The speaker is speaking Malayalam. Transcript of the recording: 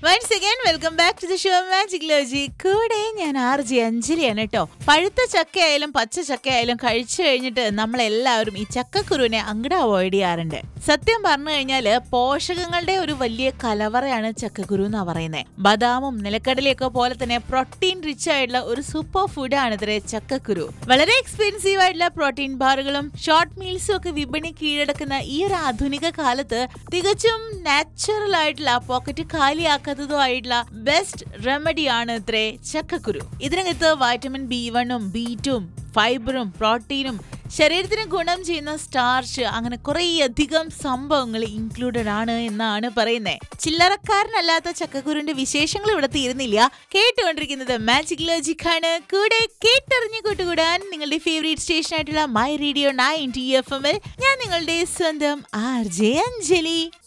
once again welcome back to the show magic ലോജി കൂടെ ഞാൻ ആർ ജി അഞ്ജലിയാണ് കേട്ടോ പഴുത്ത ചക്കയായാലും പച്ച ചക്കയായാലും കഴിച്ചു കഴിഞ്ഞിട്ട് നമ്മൾ എല്ലാവരും ഈ ചക്കക്കുരുവിനെ അങ്ങോട്ട് അവോയ്ഡ് ചെയ്യാറുണ്ട് സത്യം പറഞ്ഞു കഴിഞ്ഞാല് പോഷകങ്ങളുടെ ഒരു വലിയ കലവറയാണ് ചക്കക്കുരു എന്നാ പറയുന്നത് ബദാമും നിലക്കടലയൊക്കെ പോലെ തന്നെ പ്രോട്ടീൻ റിച്ച് ആയിട്ടുള്ള ഒരു സൂപ്പർ ഫുഡാണ് ഇത്രേ ചക്കക്കുരു വളരെ എക്സ്പെൻസീവ് ആയിട്ടുള്ള പ്രോട്ടീൻ ബാറുകളും ഷോർട്ട് മീൽസും ഒക്കെ വിപണി കീഴടക്കുന്ന ഈ ഒരു ആധുനിക കാലത്ത് തികച്ചും നാച്ചുറൽ ആയിട്ടുള്ള പോക്കറ്റ് കാലിയാക്കാത്തതും ആയിട്ടുള്ള ബെസ്റ്റ് റെമഡി ആണ് ഇത്രേ ചക്കക്കുരു ഇതിനകത്ത് വൈറ്റമിൻ ബി വണ്ണും ബി ടും ഫൈബറും പ്രോട്ടീനും ശരീരത്തിന് ഗുണം ചെയ്യുന്ന സ്റ്റാർച്ച് അങ്ങനെ കുറേയധികം സംഭവങ്ങൾ ഇൻക്ലൂഡഡ് ആണ് എന്നാണ് പറയുന്നത് ചില്ലറക്കാരനല്ലാത്ത ചക്കക്കുരുവിന്റെ വിശേഷങ്ങൾ ഇവിടെ തീരുന്നില്ല കേട്ടുകൊണ്ടിരിക്കുന്നത് മാജിക് ലോജിക് ആണ് കൂടെ കേട്ടറിഞ്ഞു കൂട്ടുകൂടാൻ നിങ്ങളുടെ ഫേവറേറ്റ് സ്റ്റേഷൻ ആയിട്ടുള്ള my radio ninety F എമ്മിൽ ഞാൻ നിങ്ങളുടെ സ്വന്തം ആർ ജെ അഞ്ജലി